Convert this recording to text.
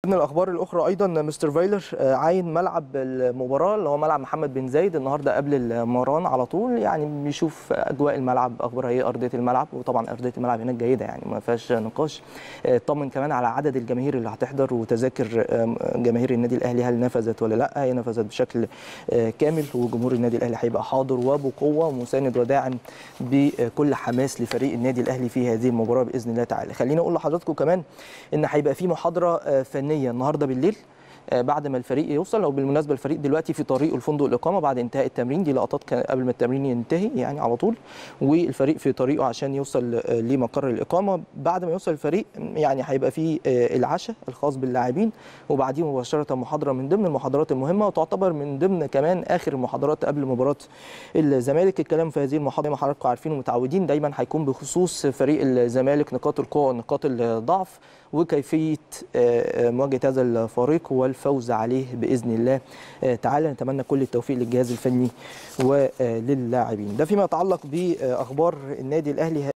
من الاخبار الاخرى ايضا مستر فايلر عاين ملعب المباراه اللي هو ملعب محمد بن زايد النهارده قبل المران على طول يعني بيشوف اجواء الملعب اخبارها ايه ارضيه الملعب وطبعا ارضيه الملعب هناك جيده يعني ما فيهاش نقاش اطمن كمان على عدد الجماهير اللي هتحضر وتذاكر جماهير النادي الاهلي هل نفذت ولا لا هي نفذت بشكل كامل وجمهور النادي الاهلي هيبقى حاضر وبقوه ومساند وداعم بكل حماس لفريق النادي الاهلي في هذه المباراه باذن الله تعالى خليني اقول لحضراتكم كمان ان هيبقى في محاضره فنيه النهارده بالليل بعد ما الفريق يوصل او بالمناسبه الفريق دلوقتي في طريقه لفندق الاقامه بعد انتهاء التمرين دي لقطات قبل ما التمرين ينتهي يعني على طول والفريق في طريقه عشان يوصل لمقر الاقامه بعد ما يوصل الفريق يعني هيبقى في العشاء الخاص باللاعبين وبعديه مباشره محاضره من ضمن المحاضرات المهمه وتعتبر من ضمن كمان اخر المحاضرات قبل مباراه الزمالك الكلام في هذه المحاضره ما حضراتكم عارفين ومتعودين دايما هيكون بخصوص فريق الزمالك نقاط القوه ونقاط الضعف وكيفيه مواجهه هذا الفريق والفوز عليه باذن الله تعالى نتمنى كل التوفيق للجهاز الفني وللاعبين ده فيما يتعلق باخبار النادي الاهلي